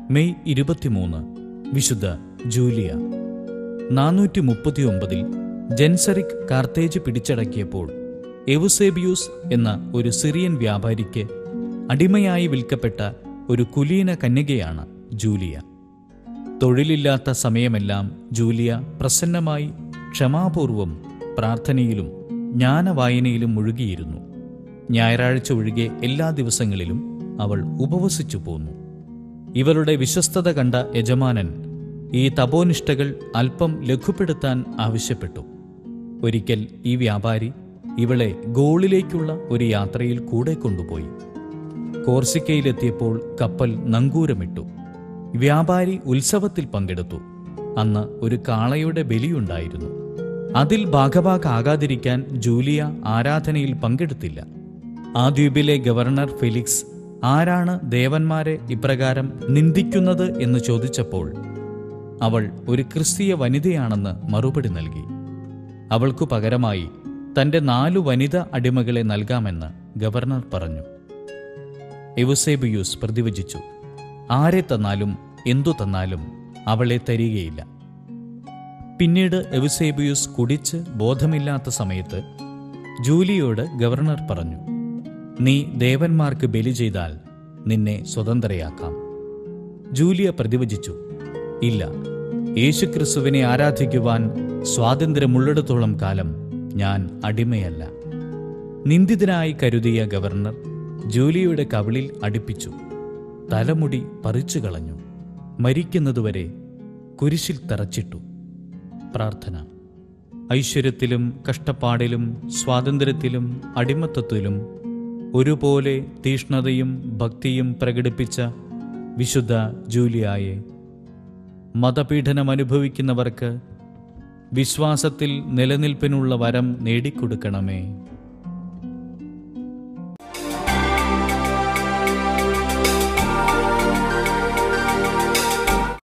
May ഇരുപത്തിമൂന്ന് വിശുദ്ധ Julia നാനൂറ്റി മുപ്പത്തിയൊമ്പതിൽ ജെൻസറിക് കാർത്തേജ് പിടിച്ചടക്കിയപ്പോൾ എവുസേബിയൂസ് എന്ന ഒരു സിറിയൻ വ്യാപാരിക്ക് അടിമയായി വിൽക്കപ്പെട്ട ഒരു കുലീന കന്യകയാണ് ജൂലിയ തൊഴിലില്ലാത്ത സമയമെല്ലാം ജൂലിയ പ്രസന്നമായി ക്ഷമാപൂർവം പ്രാർത്ഥനയിലും ജ്ഞാനവായനയിലും മുഴുകിയിരുന്നു ഞായറാഴ്ച ഒഴികെ എല്ലാ ദിവസങ്ങളിലും അവൾ ഉപവസിച്ചു പോന്നു ഇവളുടെ വിശ്വസ്തത കണ്ട യജമാനൻ ഈ തപോനിഷ്ഠകൾ അല്പം ലഘുപ്പെടുത്താൻ ആവശ്യപ്പെട്ടു ഒരിക്കൽ ഈ വ്യാപാരി ഇവളെ ഗോളിലേക്കുള്ള ഒരു യാത്രയിൽ കൂടെ കൊണ്ടുപോയി കോർസിക്കയിലെത്തിയപ്പോൾ കപ്പൽ നങ്കൂരമിട്ടു വ്യാപാരി ഉത്സവത്തിൽ പങ്കെടുത്തു അന്ന് ഒരു കാളയുടെ ബലിയുണ്ടായിരുന്നു അതിൽ ഭാഗഭാഗാകാതിരിക്കാൻ ജൂലിയ ആരാധനയിൽ പങ്കെടുത്തില്ല ആ ദ്വീപിലെ ഗവർണർ ഫെലിക്സ് ആരാണ് ദേവന്മാരെ ഇപ്രകാരം നിന്ദിക്കുന്നത് എന്ന് ചോദിച്ചപ്പോൾ അവൾ ഒരു ക്രിസ്തീയ വനിതയാണെന്ന് മറുപടി നൽകി അവൾക്കു പകരമായി തന്റെ നാലു വനിത അടിമകളെ നൽകാമെന്ന് ഗവർണർ പറഞ്ഞു എവുസേബിയൂസ് പ്രതിവചിച്ചു ആരെ തന്നാലും എന്തു തന്നാലും അവളെ തരികയില്ല പിന്നീട് എവുസേബിയൂസ് കുടിച്ച് ബോധമില്ലാത്ത സമയത്ത് ജൂലിയോട് ഗവർണർ പറഞ്ഞു നീ ദേവന്മാർക്ക് ബലി ചെയ്താൽ നിന്നെ സ്വതന്ത്രയാക്കാം ജൂലിയ പ്രതിവചിച്ചു ഇല്ല യേശുക്രിസ്തുവിനെ ആരാധിക്കുവാൻ സ്വാതന്ത്ര്യമുള്ളിടത്തോളം കാലം ഞാൻ അടിമയല്ല നിന്ദിതനായി കരുതിയ ഗവർണർ ജൂലിയുടെ കവിളിൽ അടുപ്പിച്ചു തലമുടി പറിച്ചു കളഞ്ഞു മരിക്കുന്നതുവരെ കുരിശിൽ തറച്ചിട്ടു പ്രാർത്ഥന ഐശ്വര്യത്തിലും കഷ്ടപ്പാടിലും സ്വാതന്ത്ര്യത്തിലും അടിമത്തത്തിലും ഒരുപോലെ തീഷ്ണതയും ഭക്തിയും പ്രകടിപ്പിച്ച വിശുദ്ധ ജൂലിയായെ മതപീഡനം അനുഭവിക്കുന്നവർക്ക് വിശ്വാസത്തിൽ നിലനിൽപ്പിനുള്ള വരം നേടിക്കൊടുക്കണമേ